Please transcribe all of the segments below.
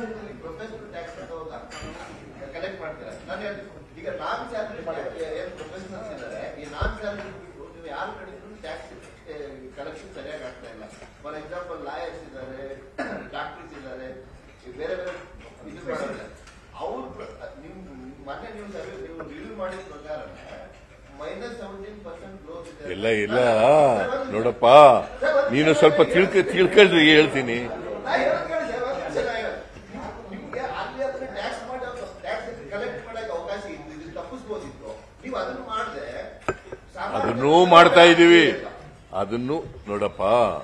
Professional tax ಅಂತ collect ಮಾಡ್ತಾರೆ ನಾನು ಹೇಳ್ತೀನಿ ಈಗ ನಾನ್ ಸ್ಯಾಲರಿ ಏನ್ ಪ್ರೊಫೆಷನಲ್ಸ್ ಇದ್ದಾರೆ ಈ ನಾನ್ ಸ್ಯಾಲರಿ ಬಿಟ್ಟು ನೀವು ಯಾರು ಕಡಿದ್ರು ಟ್ಯಾಕ್ಸ್ ಕಲೆಕ್ಷನ್ ಸರಿಯಾಗಿ ಆಗ್ತಾ ಇಲ್ಲ ಫಾರ್ ಎಕ್ಸಾಂಪಲ್ ಲಾಯರ್ಸ್ ಇದ್ದಾರೆ ಡಾಕ್ಟರ್ಸ್ ಇದ್ದಾರೆ ಈ ಬೇರೆ ಬೇರೆ ಇದು ಮಾಡಿದ್ದಾರೆ ಅವ್ರು ನಿಮ್ ಮೊನ್ನೆ ನೀವು ಸರ್ವೆ ನೀವು ರಿವ್ಯೂ ಮಾಡಿದ ಪ್ರಕಾರ ಮೈನಸ್ ಸೆವೆಂಟೀನ್ ಪರ್ಸೆಂಟ್ ಗ್ರೋತ್ ಇದೆ ಇಲ್ಲ ಇಲ್ಲ ನೋಡಪ್ಪ ನೀನು ಸ್ವಲ್ಪ ತಿಳ್ಕ ತಿಳ್ಕೊಳ್ರಿ ಹೇಳ್ತೀನಿ ನಾ ಹೇಳೋದ್ ಕೇಳಿ ಸರ್, ಒಂದ್ ನಿಮಿಷ ನಾ ಹೇಳೋದು. ನಿಮ್ಗೆ ಅಲ್ಲಿ ಅದನ್ನ ಟ್ಯಾಕ್ಸ್ ಮಾಡಿ ಟ್ಯಾಕ್ಸ್ ಕಲೆಕ್ಟ್ ಮಾಡಕ್ಕೆ ಅವಕಾಶ ಇತ್ತು ಇದು ತಪ್ಪಿಸ್ಬೋದಿತ್ತು ನೀವು ಅದನ್ನು ಮಾಡದೆ ಅದನ್ನೂ ಮಾಡ್ತಾ ಇದೀವಿ ಅದನ್ನು ನೋಡಪ್ಪ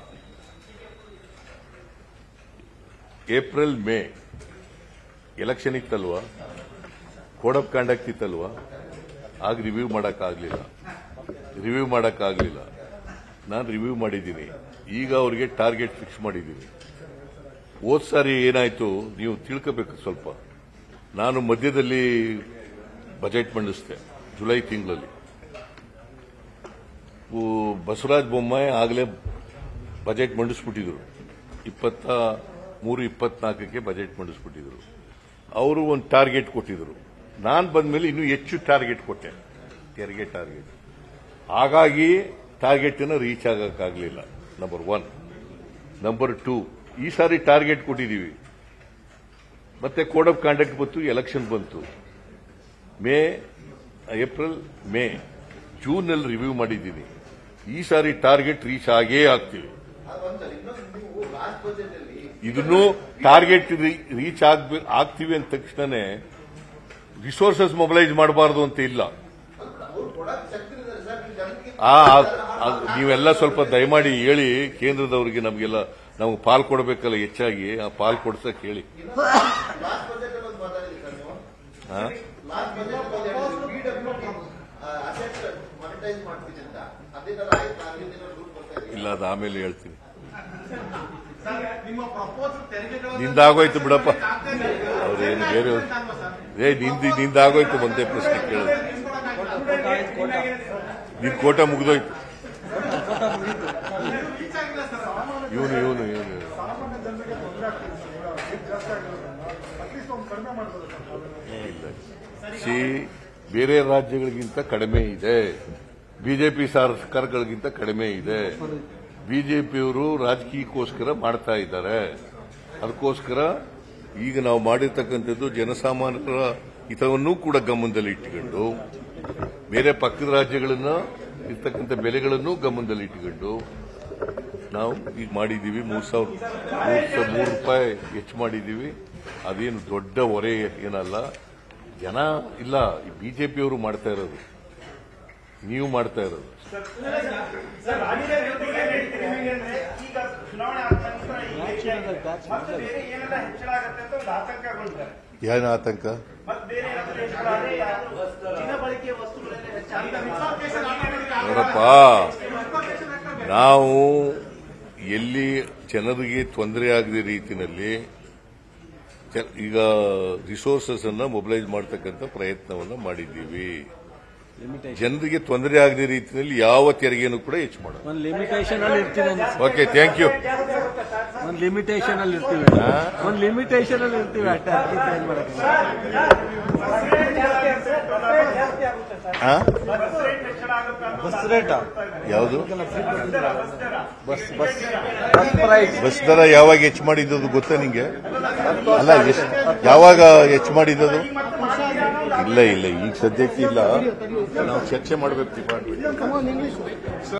ಏಪ್ರಿಲ್ ಮೇ ಎಲೆಕ್ಷನ್ ಇತ್ತಲ್ವಾ ಕೋಡ್ ಆಫ್ ಕಾಂಡಕ್ಟ್ ಇತ್ತಲ್ವಾ ಆಗ ರಿವ್ಯೂ ಮಾಡಕ್ಕಾಗ್ಲಿಲ್ಲ ರಿವ್ಯೂ ಮಾಡಕ್ಕಾಗ್ಲಿಲ್ಲ ನಾನು ರಿವ್ಯೂ ಮಾಡಿದ್ದೀನಿ ಈಗ ಅವ್ರಿಗೆ ಟಾರ್ಗೆಟ್ ಫಿಕ್ಸ್ ಮಾಡಿದ್ದೀನಿ ಹೋದ್ ಸಾರಿ ಏನಾಯ್ತು ನೀವು ತಿಳ್ಕೋಬೇಕು ಸ್ವಲ್ಪ ನಾನು ಮಧ್ಯದಲ್ಲಿ ಬಜೆಟ್ ಮಂಡಿಸಿದೆ ಜುಲೈ ತಿಂಗಳಲ್ಲಿ ಉ- ಬಸವರಾಜ ಬೊಮ್ಮಾಯಿ ಆಗಲೇ ಬಜೆಟ್ ಮಂಡಿಸ್ಬಿಟ್ಟಿದ್ರು ಇಪ್ಪತ್ತ ಮೂರು ಇಪ್ಪತ್ನಾಲ್ಕಕ್ಕೆ ಬಜೆಟ್ ಮಂಡಿಸ್ಬಿಟ್ಟಿದ್ರು ಅವರು ಒಂದು ಟಾರ್ಗೆಟ್ ಕೊಟ್ಟಿದ್ರು ನಾನು ಬಂದ್ಮೇಲೆ ಇನ್ನೂ ಹೆಚ್ಚು ಟಾರ್ಗೆಟ್ ಕೊಟ್ಟೆ ತೆರಿಗೆ ಟಾರ್ಗೆಟ್ ಹಾಗಾಗಿ ಟಾರ್ಗೆಟ್ ರೀಚ್ ಆಗಕ್ಕಾಗಲಿಲ್ಲ ನಂಬರ್ ಒನ್ ನಂಬರ್ ಟೂ ಈ ಸಾರಿ ಟಾರ್ಗೆಟ್ ಕೊಟ್ಟಿದ್ದೀವಿ ಮತ್ತೆ ಕೋಡ್ ಆಫ್ ಕಾಂಡಕ್ಟ್ ಬಂತು ಎಲೆಕ್ಷನ್ ಬಂತು ಮೇ ಏಪ್ರಿಲ್ ಮೇ ಜೂನ್ನಲ್ಲಿ ರಿವ್ಯೂ ಮಾಡಿದ್ದೀನಿ ಈ ಸಾರಿ ಟಾರ್ಗೆಟ್ ರೀಚ್ ಆಗೇ ಆಗ್ತೀವಿ ಅದೊಂದ್ಸರಿ ಇನ್ನೊಂದು ನೀವು ಲಾಸ್ಟ್ ಬಜೆಟ್ ಅಲ್ಲಿ ಇದನ್ನು ಟಾರ್ಗೆಟ್ ರೀಚ್ ಆಗ್ಬೇ- ಆಗ್ತೀವಿ ಅಂದ ತಕ್ಷಣನೇ ರಿಸೋರ್ಸಸ್ ಮೊಬಿಲೈಸ್ ಮಾಡಬಾರದು ಅಂತ ಇಲ್ಲ ಅವ್ರು ಕೊಡಕ್ ಶಕ್ತಿ ಇದ್ದಾರೆ ಸರ್ ನೀವು ಜನರಿಗೆ ಆ ಆ- ಆ- ನೀವೆಲ್ಲ ಸ್ವಲ್ಪ ದಯಮಾಡಿ ಹೇಳಿ ಕೇಂದ್ರದವರಿಗೆ ನಮಗೆಲ್ಲ ನಮಗೆ ಪಾಲ್ ಕೊಡಬೇಕಲ್ಲ ಹೆಚ್ಚಾಗಿ ಆ ಪಾಲ್ ಕೊಡ್ಸಕ್ ಹೇಳಿ ಲಾಸ್ಟ್ ಬಜೆಟ್ ಅಲ್ಲಿ ಒಂದು ಮಾತಾಡಿದ್ರಿ ಸರ್ ನೀವು ಹಾ? Last budget B W asset monetise ಮಾಡ್ತೀನಿ ಅಂತ ಅದೇನಾರ ಆಯ್ತು ಅಲ್ಲಿಂದ ರೂಲ್ ಬರ್ತಾ ಇದೆ ಇಲ್ಲ ಅದು ಆಮೇಲೆ ಹೇಳ್ತೀನಿ ಸರ್, ನಿಮ್ಮ ಪ್ರಪೋಸಲ್ ತೆರಿಗೆಗಳ ನಿಂದಾಗೋಯ್ತು ಬಿಡಪ್ಪ ಅವ್ರೇನು ಬೇರೆ ಏ ನಿಂದ ನಿಂದಾಗೋಯ್ತು ಒಂದೇ ಪ್ರಶ್ನೆ ಕೇಳೋದು ನಿನ್ ಕೋಟ ಮುಗಿದೋಯ್ತು ಇವನು ಇವನು ಇವನು ಸಿ ಬೇರೆ ರಾಜ್ಯಗಳಿಗಿಂತ ಕಡಿಮೆ ಇದೆ ಬಿಜೆಪಿ ಸರ್ಕಾರಗಳಿಗಿಂತ ಕಡಿಮೆ ಇದೆ ಬಿಜೆಪಿಯವರು ರಾಜಕೀಯಕ್ಕೋಸ್ಕರ ಮಾಡ್ತಾ ಇದ್ದಾರೆ ಅದಕ್ಕೋಸ್ಕರ ಈಗ ನಾವು ಮಾಡಿರ್ತಕ್ಕಂಥದ್ದು ಜನಸಾಮಾನ್ಯರ ಹಿತವನ್ನೂ ಕೂಡ ಗಮನದಲ್ಲಿ ಇಟ್ಟುಕೊಂಡು ಬೇರೆ ಪಕ್ಕದ ರಾಜ್ಯಗಳನ್ನ ಇರ್ತಕ್ಕಂಥ ಬೆಲೆಗಳನ್ನು ಗಮನದಲ್ಲಿ ಇಟ್ಟುಕೊಂಡು ನಾವು ಈಗ ಮಾಡಿದ್ದೀವಿ ಮೂರ್ ಸಾವಿರ ಮೂರ್ ಸಾವಿರ ಮೂರು ರೂಪಾಯಿ ಹೆಚ್ಚು ಮಾಡಿದ್ದೀವಿ ಅದೇನು ದೊಡ್ಡ ಹೊರೆ ಏನಲ್ಲ ಜನ ಇಲ್ಲ ಬಿಜೆಪಿಯವರು ಮಾಡ್ತಾ ಇರೋದು ನೀವು ಮಾಡ್ತಾ ಇರೋದು ಈಗ ಚುನಾವಣೆ ಆದ ನಂತರ ಈ ಮತ್ತೆ ಬೇರೆ ಏನೆಲ್ಲ ಹೆಚ್ಚಳ ಆಗುತ್ತೆ ಅಂತ ಒಂದು ಆತಂಕಗೊಂಡಿದ್ದಾರೆ ಏನು ಆತಂಕ ಮತ್ತೆ ಬೇರೆ ಏನಾದ್ರು ಹೆಚ್ಚಳ ಆದ್ರೆ ದಿನ ಬಳಕೆಯ ವಸ್ತುಗಳೆಲ್ಲ ಹೆಚ್ಚಾಗುತ್ತೆ ನೋಡಪ್ಪ ನಾವು ಎಲ್ಲಿ ಜನರಿಗೆ ತೊಂದರೆ ಆಗದ ರೀತಿಯಲ್ಲಿ ಜ- ಈಗ ರಿಸೋರ್ಸಸ್ ಅನ್ನ ಮೊಬಿಲೈಸ್ ಮಾಡತಕ್ಕಂಥ ಪ್ರಯತ್ನವನ್ನ ಮಾಡಿದ್ದೀವಿ ಜನರಿಗೆ ತೊಂದರೆ ಆಗದ ರೀತಿಯಲ್ಲಿ ಯಾವ ತೆರಿಗೆಯನ್ನು ಕೂಡ ಹೆಚ್ಚು ಮಾಡೋಣ ಒಂದ್ ಲಿಮಿಟೇಷನ್ ಅಲ್ಲಿ ಇರ್ತೀವಿ ಓಕೆ ಥ್ಯಾಂಕ್ ಯು ಒಂದ್ ಲಿಮಿಟೇಷನ್ ಅಲ್ಲಿ ಇರ್ತೀವಿ ಒಂದ್ ಲಿಮಿಟೇಷನ್ ಅಲ್ಲಿ ಇರ್ತೀವಿ ಅಟ್ಟ ಅದಕ್ಕಿಂತ ಏನ್ ಮಾಡಕ್ಕಿಲ್ಲ. ಬಸ್ ರೇಟ್ ಯಾವುದು bus bus bus price bus ದರ ಯಾವಾಗ ಹೆಚ್ಚು ಮಾಡಿದ್ದು ಗೊತ್ತಾ ನಿಂಗೆ ಅಲ್ಲ ಎಷ್ಟ್- ಯಾವಾಗ ಹೆಚ್ಚು ಮಾಡಿದ್ದು ಇಲ್ಲ ಇಲ್ಲ ಈಗ ಸದ್ಯಕ್ಕೆ ಇಲ್ಲ ನಾವು ಚರ್ಚೆ ಮಾಡಬೇಕು ಡಿಪಾರ್ಟ್ಮೆಂಟ್